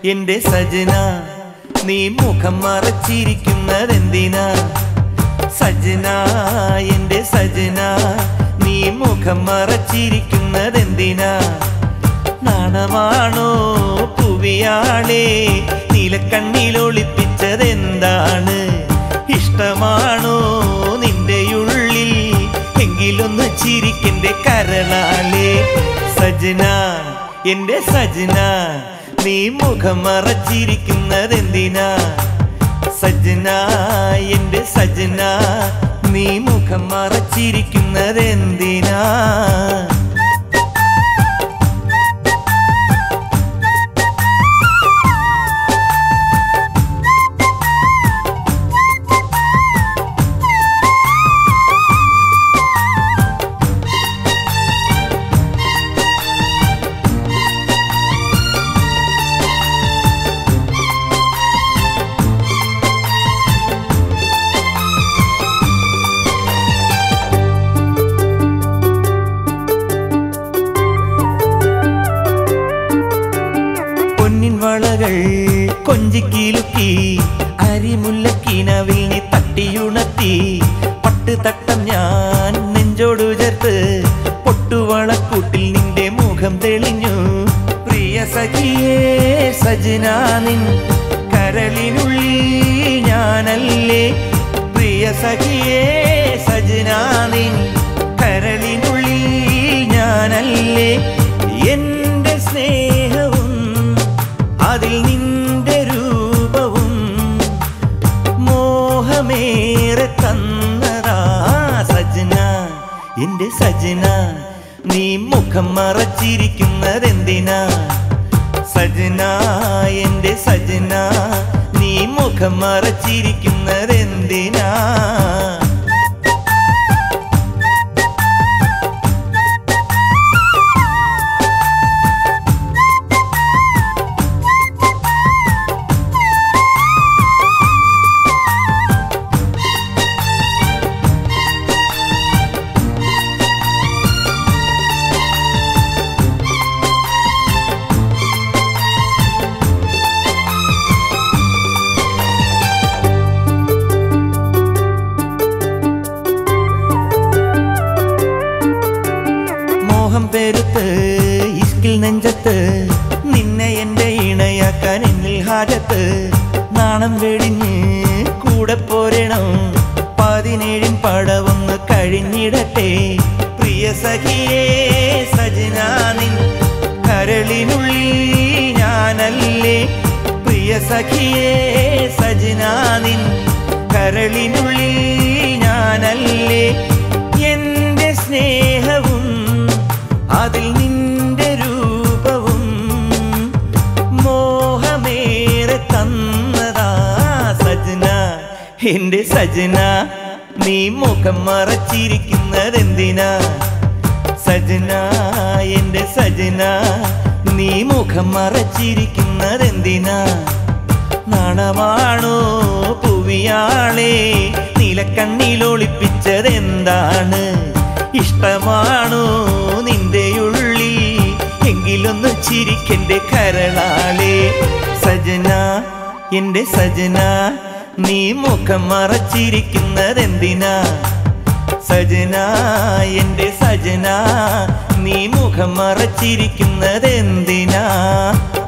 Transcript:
എന്റെ സജന നീ മുഖം മറച്ചിരിക്കുന്നതെന്തിനാ സജന എന്റെ സജന നീ മുഖം മറച്ചിരിക്കുന്നതെന്തിനാ നാണമാണോ പുവിയാളെ നീലക്കണ്ണിലൊളിപ്പിച്ചതെന്താണ് ഇഷ്ടമാണോ നിന്റെ ഉള്ളിൽ എങ്കിലൊന്ന് ചിരിക്കെന്റെ കരളാലേ സജന എന്റെ സജന നീ മുഖം മറച്ചിരിക്കുന്നതെന്തിനാ സജന എന്റെ സജന നീ മുഖം മറച്ചിരിക്കുന്നതെന്തിനാ പൊന്നിൻ വളകൾ കൊഞ്ചിക്കിലുക്കി അരിമുല്ലക്കിനവിൽ നീ തട്ടിയുണർത്തി പട്ട് തട്ടം ഞാൻ നെഞ്ചോടു ചേർത്ത് പൊട്ടുവളക്കൂട്ടിൽ നിന്റെ മുഖം തെളിഞ്ഞു പ്രിയ സഖിയേ സജനാനിൻ കരളിനുള്ളിൽ ഞാനല്ലേ പ്രിയ സഖിയേ സജനാനിൻ കരളിനുള്ളിൽ ഞാനല്ലേ എന്റെ സ്നേഹവും അതിൽ നിന്റെ രൂപവും മോഹമേറെ തന്നതാ സജന എന്റെ സജന നീ മുഖം മറച്ചിരിക്കുന്നതെന്തിനാ സജന എന്റെ സജന നീ മുഖം മറച്ചിരിക്കുന്നതെന്തിനാ മോഹം പെരുത്ത് ഇഷ്കിൽ നെഞ്ചത്ത് നിന്നെ എന്റെ ഇണയാക്കാൻ എന്നിൽ ഹാരത്ത് നാണം വെടിഞ്ഞ് കൂടെ പോരണം പതിനേഴിൻ പടവൊന്ന് കഴിഞ്ഞിടട്ടെ പ്രിയ സഖിയേ സജനാനിൻ കരളിനുള്ളിൽ ഞാനല്ലേ പ്രിയ സഖിയേ സജനാനിൻ കരളിനുള്ളിൽ ഞാനല്ലേ എന്റെ സ്നേഹവും അതിൽ നിന്റെ രൂപവും മോഹമേറെ തന്നതാ സജന എന്റെ സജന നീ മുഖം മറച്ചിരിക്കുന്നതെന്തിനാ സജന എന്റെ സജന നീ മുഖം മറച്ചിരിക്കുന്നതെന്തിനാ നാണമാണോ പുവിയാളെ നീലക്കണ്ണിലൊളിപ്പിച്ചതെന്താണ് ഇഷ്ടമാണോ നിന്റെ ഉള്ളിൽ എങ്കിലൊന്ന് ചിരിക്കെന്റെ കരളാളെ സജന എന്റെ സജന നീ മുഖം മറച്ചിരിക്കുന്നതെന്തിനാ സജന എന്റെ സജന നീ മുഖം മറച്ചിരിക്കുന്നതെന്തിനാ